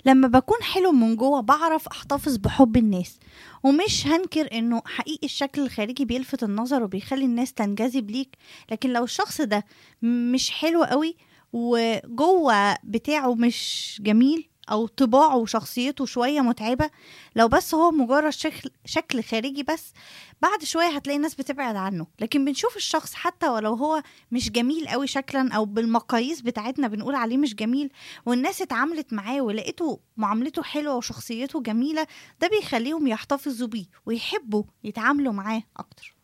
لما بكون حلو من جوه بعرف احتفظ بحب الناس ومش هنكر انه حقيقي الشكل الخارجي بيلفت النظر وبيخلي الناس تنجذب ليك لكن لو الشخص ده مش حلو قوي وجوه بتاعه مش جميل او طباعه وشخصيته شويه متعبه لو بس هو مجرد شكل شكل خارجي بس بعد شويه هتلاقي الناس بتبعد عنه لكن بنشوف الشخص حتى ولو هو مش جميل قوي شكلا او بالمقاييس بتاعتنا بنقول عليه مش جميل والناس اتعاملت معاه ولقيته معاملته حلوه وشخصيته جميله ده بيخليهم يحتفظوا بيه ويحبوا يتعاملوا معاه اكتر